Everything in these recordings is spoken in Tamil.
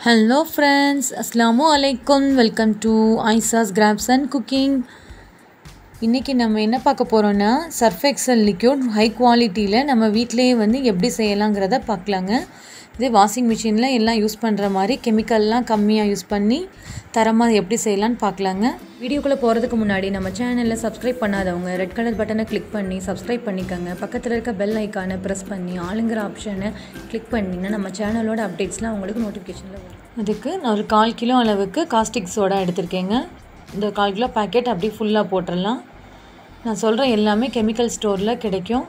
ஹலோ ஃப்ரெண்ட்ஸ் அஸ்லாமு அலைக்கும் welcome to Aisha's crafts and cooking இன்றைக்கி நம்ம என்ன பார்க்க போகிறோன்னா சர்ஃப் எக்ஸல் லிக்யூட் ஹை குவாலிட்டியில் நம்ம வீட்டிலேயே வந்து எப்படி செய்யலாங்கிறத பார்க்கலாங்க இது வாஷிங் மிஷினில் எல்லாம் யூஸ் பண்ணுற மாதிரி கெமிக்கல்லாம் கம்மியாக யூஸ் பண்ணி தரமாக எப்படி செய்யலான்னு பார்க்கலாங்க வீடியோக்குள்ளே போகிறதுக்கு முன்னாடி நம்ம சேனலில் சப்ஸ்கிரைப் பண்ணாதவங்க ரெட் கலர் பட்டனை கிளிக் பண்ணி சப்ஸ்கிரைப் பண்ணிக்கோங்க பக்கத்தில் இருக்க பெல் ஐக்கானை ப்ரெஸ் பண்ணி ஆளுங்கிற ஆப்ஷனை கிளிக் பண்ணிங்கன்னா நம்ம சேனலோட அப்டேட்ஸ்லாம் உங்களுக்கு நோட்டிஃபிகேஷனில் வரும் அதுக்கு நான் ஒரு கால் கிலோ அளவுக்கு காஸ்டிக் சோடா எடுத்திருக்கேங்க இந்த கால் கிலோ பேக்கெட் அப்படியே ஃபுல்லாக போட்டுடலாம் நான் சொல்கிற எல்லாமே கெமிக்கல் ஸ்டோரில் கிடைக்கும்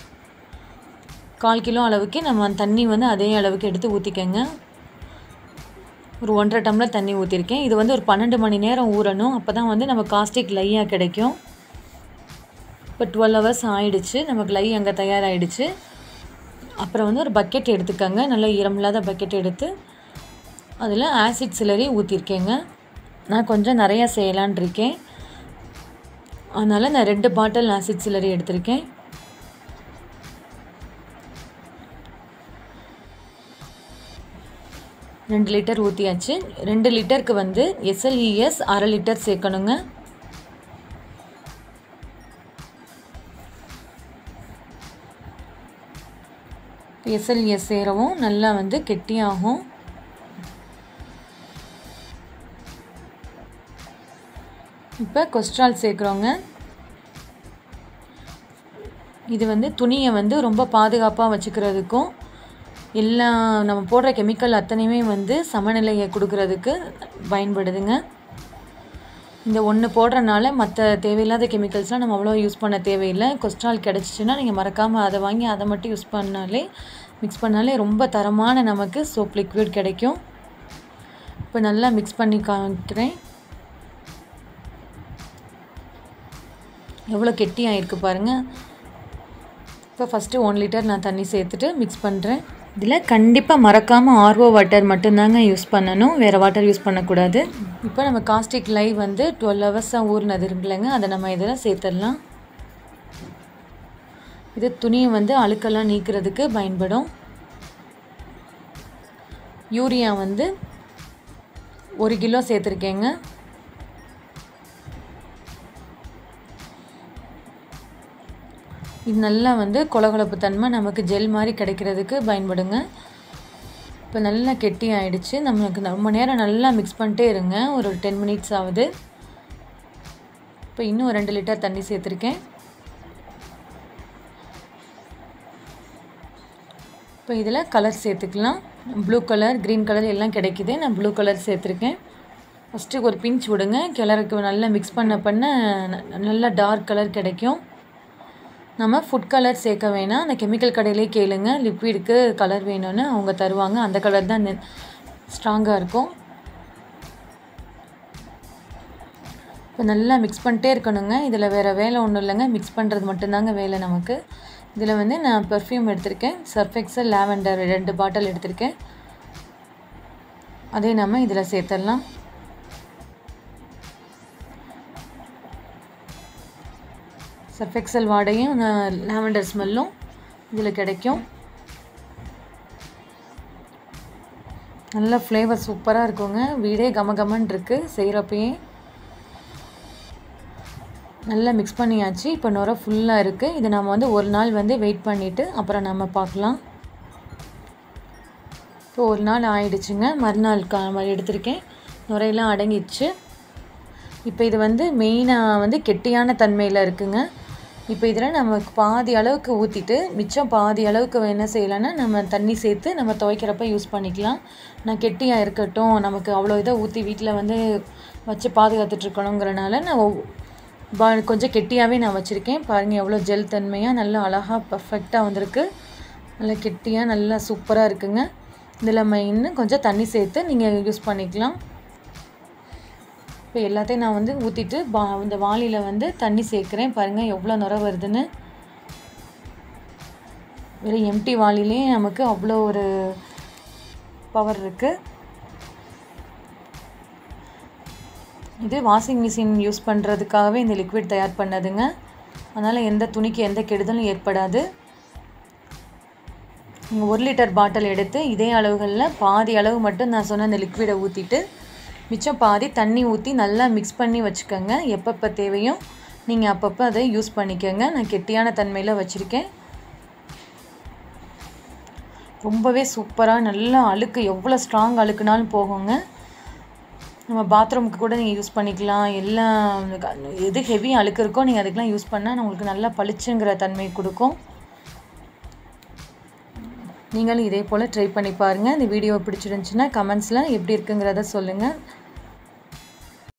கால் கிலோ அளவுக்கு நம்ம தண்ணி வந்து அதே அளவுக்கு எடுத்து ஊற்றிக்கங்க ஒரு ஒன்றரை டம்ளர் தண்ணி ஊற்றிருக்கேன் இது வந்து ஒரு பன்னெண்டு மணி நேரம் ஊறணும் அப்போ தான் வந்து நம்ம காஸ்டிக் லையாக கிடைக்கும் இப்போ டுவெல் ஹவர்ஸ் ஆயிடுச்சு நமக்கு லை அங்கே தயாராகிடுச்சு அப்புறம் வந்து ஒரு பக்கெட் எடுத்துக்கோங்க நல்லா ஈரமில்லாத பக்கெட் எடுத்து அதில் ஆசிட் சிலரி ஊற்றிருக்கேங்க நான் கொஞ்சம் நிறையா செய்யலான் இருக்கேன் அதனால் நான் ரெண்டு பாட்டில் ஆசிட் சிலரி எடுத்திருக்கேன் ரெண்டு லிட்டர் ஊற்றியாச்சு ரெண்டு லிட்டருக்கு வந்து எஸ்எல்இஎஸ் அரை லிட்டர் சேர்க்கணுங்க எஸ்எல்இஎஸ் சேரவும் நல்லா வந்து கெட்டியாகும் இப்போ கொஸ்ட்ரால் சேர்க்குறோங்க இது வந்து துணியை வந்து ரொம்ப பாதுகாப்பாக வச்சுக்கிறதுக்கும் எல்லா நம்ம போடுற கெமிக்கல் அத்தனையுமே வந்து சமநிலையை கொடுக்கறதுக்கு பயன்படுதுங்க இந்த ஒன்று போடுறனால மற்ற தேவையில்லாத கெமிக்கல்ஸ்லாம் நம்ம அவ்வளோ யூஸ் பண்ண தேவையில்லை கொஸ்ட்ரால் கிடச்சிச்சின்னா நீங்கள் மறக்காமல் அதை வாங்கி அதை மட்டும் யூஸ் பண்ணாலே மிக்ஸ் பண்ணாலே ரொம்ப தரமான நமக்கு சோப் லிக்விட் கிடைக்கும் இப்போ நல்லா மிக்ஸ் பண்ணி காமிக்கிறேன் எவ்வளோ கெட்டியாக இருக்குது பாருங்கள் இப்போ ஃபஸ்ட்டு ஒன் லிட்டர் நான் தண்ணி சேர்த்துட்டு மிக்ஸ் பண்ணுறேன் இதில் கண்டிப்பாக மறக்காமல் ஆர்ஓ வாட்டர் மட்டும்தாங்க யூஸ் பண்ணணும் வேறு வாட்டர் யூஸ் பண்ணக்கூடாது இப்போ நம்ம காஸ்டிக் லைவ் வந்து டுவெல் ஹவர்ஸாக ஊறினது இருக்குல்லங்க அதை நம்ம இதில் சேர்த்துடலாம் இது துணியை வந்து அழுக்கெல்லாம் நீக்கிறதுக்கு பயன்படும் யூரியா வந்து ஒரு கிலோ சேர்த்துருக்கேங்க இது நல்லா வந்து கொலகொலப்பு தன்மை நமக்கு ஜெல் மாதிரி கிடைக்கிறதுக்கு பயன்படுங்க இப்போ நல்லா கெட்டி ஆகிடுச்சு நமக்கு ரொம்ப நேரம் நல்லா மிக்ஸ் பண்ணிட்டே இருங்க ஒரு டென் மினிட்ஸ் ஆகுது இப்போ இன்னும் ரெண்டு லிட்டர் தண்ணி சேர்த்துருக்கேன் இப்போ இதில் கலர் சேர்த்துக்கலாம் ப்ளூ கலர் க்ரீன் கலர் எல்லாம் கிடைக்குது நான் ப்ளூ கலர் சேர்த்துருக்கேன் ஃபஸ்ட்டு ஒரு பிஞ்ச் விடுங்க கிளறுக்கு நல்லா மிக்ஸ் பண்ண பண்ண நல்லா டார்க் கலர் கிடைக்கும் நம்ம ஃபுட் கலர் சேர்க்க வேணாம் அந்த கெமிக்கல் கடையிலே கேளுங்க லிக்விடுக்கு கலர் வேணும்னு அவங்க தருவாங்க அந்த கலர் தான் ஸ்ட்ராங்காக இருக்கும் இப்போ நல்லா மிக்ஸ் பண்ணிட்டே இருக்கணுங்க இதில் வேறு வேலை ஒன்றும் இல்லைங்க மிக்ஸ் பண்ணுறது மட்டும்தாங்க வேலை நமக்கு இதில் வந்து நான் பெர்ஃப்யூம் எடுத்திருக்கேன் சர்ஃபெக்ஸல் லாவெண்டர் ரெண்டு பாட்டில் எடுத்திருக்கேன் அதே நம்ம இதில் சேர்த்துடலாம் சர்ஃபெக்சல் வாடையும் லாவெண்டர் ஸ்மெல்லும் இதில் கிடைக்கும் நல்ல ஃப்ளேவர் சூப்பராக இருக்குங்க வீடே கமகமன் இருக்குது செய்கிறப்பயே நல்லா மிக்ஸ் பண்ணியாச்சு இப்போ நுர ஃபுல்லாக இருக்குது இது நம்ம வந்து ஒரு நாள் வந்து வெயிட் பண்ணிவிட்டு அப்புறம் நம்ம பார்க்கலாம் இப்போ ஒரு நாள் ஆயிடுச்சுங்க மறுநாள் கா எடுத்திருக்கேன் நுரையெல்லாம் அடங்கிடுச்சு இப்போ இது வந்து மெயினாக வந்து கெட்டியான தன்மையில் இருக்குங்க இப்போ இதில் நம்ம பாதி அளவுக்கு ஊற்றிட்டு மிச்சம் பாதி அளவுக்கு என்ன செய்யலான்னா நம்ம தண்ணி சேர்த்து நம்ம துவைக்கிறப்ப யூஸ் பண்ணிக்கலாம் நான் கெட்டியாக இருக்கட்டும் நமக்கு அவ்வளோ இதை ஊற்றி வீட்டில் வந்து வச்சு பாதுகாத்துட்ருக்கணுங்கிறனால நான் கொஞ்சம் கெட்டியாகவே நான் வச்சுருக்கேன் பாருங்கள் எவ்வளோ ஜெல் தன்மையாக நல்லா அழகாக பர்ஃபெக்டாக வந்திருக்கு நல்லா கெட்டியாக நல்லா சூப்பராக இருக்குங்க இதில் நம்ம இன்னும் கொஞ்சம் தண்ணி சேர்த்து நீங்கள் யூஸ் பண்ணிக்கலாம் இப்போ எல்லாத்தையும் நான் வந்து ஊற்றிட்டு பா இந்த வாளியில் வந்து தண்ணி சேர்க்குறேன் பாருங்கள் எவ்வளோ நுர வருதுன்னு வெறும் எம்டி வாளிலே நமக்கு அவ்வளோ ஒரு பவர் இருக்குது இது வாஷிங் மிஷின் யூஸ் பண்ணுறதுக்காகவே இந்த லிக்விட் தயார் பண்ணதுங்க அதனால் எந்த துணிக்கு எந்த கெடுதலும் ஏற்படாது நீங்கள் ஒரு லிட்டர் பாட்டில் எடுத்து இதே அளவுகளில் பாதி அளவு மட்டும் நான் சொன்ன அந்த லிக்விடை ஊற்றிட்டு மிச்சம் பாதி தண்ணி ஊற்றி நல்லா மிக்ஸ் பண்ணி வச்சுக்கோங்க எப்பப்போ தேவையோ நீங்கள் அப்பப்போ அதை யூஸ் பண்ணிக்கோங்க நான் கெட்டியான தன்மையில் வச்சுருக்கேன் ரொம்பவே சூப்பராக நல்லா அழுக்கு எவ்வளோ ஸ்ட்ராங் அழுக்குனாலும் போகுங்க நம்ம பாத்ரூமுக்கு கூட நீங்கள் யூஸ் பண்ணிக்கலாம் எல்லாம் எது ஹெவி அழுக்கு இருக்கோ நீங்கள் அதுக்கெலாம் யூஸ் பண்ணால் உங்களுக்கு நல்லா பளிச்சுங்கிற தன்மை கொடுக்கும் நீங்களும் இதே போல் ட்ரை பண்ணி பாருங்கள் இந்த வீடியோ பிடிச்சிருந்துச்சின்னா கமெண்ட்ஸில் எப்படி இருக்குங்கிறத சொல்லுங்கள்